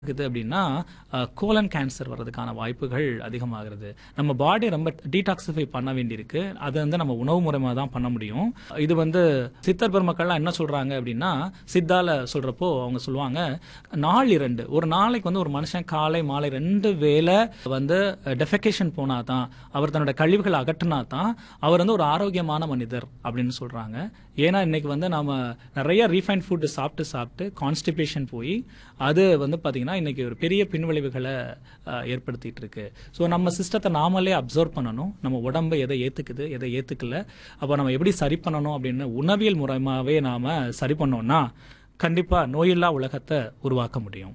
இருக்குது அப்படின்னா colon cancer வர்றதுக்கான வாய்ப்புகள் அதிகமாகிறது நம்ம பாடி ரொம்ப டீடாக்சிஃபை பண்ண வேண்டியிருக்கு அது வந்து நம்ம உணவு முறைமா தான் பண்ண முடியும் இது வந்து சித்தர் பெருமக்கள்லாம் என்ன சொல்றாங்க அப்படின்னா சித்தால சொல்றப்போ அவங்க சொல்லுவாங்க நாள் இரண்டு ஒரு நாளைக்கு வந்து ஒரு மனுஷன் காலை மாலை ரெண்டு வேளை வந்து டெஃபெகேஷன் போனா தான் அவர் தன்னோட கழிவுகளை அகற்றினா தான் அவர் வந்து ஒரு ஆரோக்கியமான மனிதர் அப்படின்னு சொல்றாங்க ஏன்னா இன்னைக்கு வந்து நாம நிறைய ரீஃபைன் ஃபுட் சாப்பிட்டு சாப்பிட்டு கான்ஸ்டிபேஷன் போய் அது வந்து பாத்தீங்கன்னா இன்னைக்கு ஒரு பெரிய பின்விளைவுகளை அஹ், ஏற்படுத்திட்டு இருக்கு ஸோ நம்ம சிஸ்டத்தை நாமளே அப்சர்வ் பண்ணணும் நம்ம உடம்பு எதை ஏத்துக்குது எதை ஏத்துக்கல அப்போ நம்ம எப்படி சரி பண்ணணும் அப்படின்னு உணவியல் முறைமாவே நாம சரி பண்ணோம்னா கண்டிப்பா நோயில்லா உலகத்தை உருவாக்க முடியும்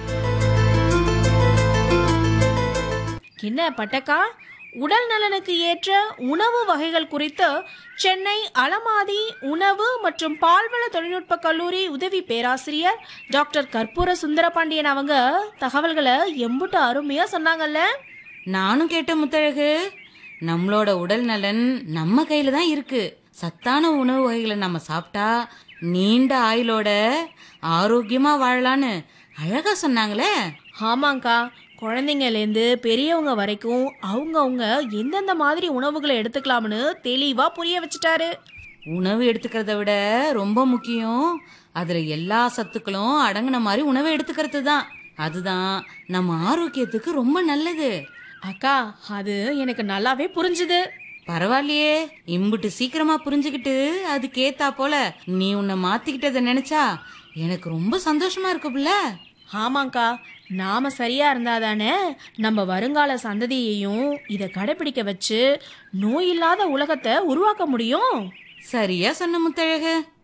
என்ன பட்டக்கா உடல் நலனுக்கு ஏற்ற உணவு வகைகள் குறித்து சென்னை அலமாதி உணவு மற்றும் பால்வள தொழில்நுட்ப கல்லூரி உதவி பேராசிரியர் டாக்டர் கற்பூர சுந்தரபாண்டியன் அவங்க தகவல்களை எம்புட்டு அருமையா சொன்னாங்கல்ல நானும் கேட்டேன் முத்தழகு நம்மளோட உடல் நலன் நம்ம கையில தான் இருக்கு சத்தான உணவு வகைகளை நம்ம சாப்பிட்டா நீண்ட ஆயுளோட ஆரோக்கியமா வாழலான்னு அழகா சொன்னாங்களே ஆமாங்க்கா குழந்தைங்கலேருந்து பெரியவங்க வரைக்கும் அவங்கவுங்க எந்தெந்த மாதிரி உணவுகளை எடுத்துக்கலாம்னு தெளிவா புரிய வச்சுட்டாரு உணவு எடுத்துக்கிறத விட ரொம்ப முக்கியம் அதுல எல்லா சத்துக்களும் அடங்கின மாதிரி உணவை எடுத்துக்கிறது தான் அதுதான் நம்ம ஆரோக்கியத்துக்கு ரொம்ப நல்லது அக்கா அது எனக்கு நல்லாவே புரிஞ்சுது பரவாயில்லையே இம்புட்டு சீக்கிரமா புரிஞ்சுக்கிட்டு அதுக்கேத்தா போல நீ உன்னை மாத்திக்கிட்டத நினைச்சா எனக்கு ரொம்ப சந்தோஷமா இருக்குல்ல ஆமாங்க்கா நாம சரியா இருந்தாதானே நம்ம வருங்கால சந்ததியையும் இதை கடைபிடிக்க வச்சு நோய் இல்லாத உலகத்தை உருவாக்க முடியும் சரியா சொன்ன முத்தழகு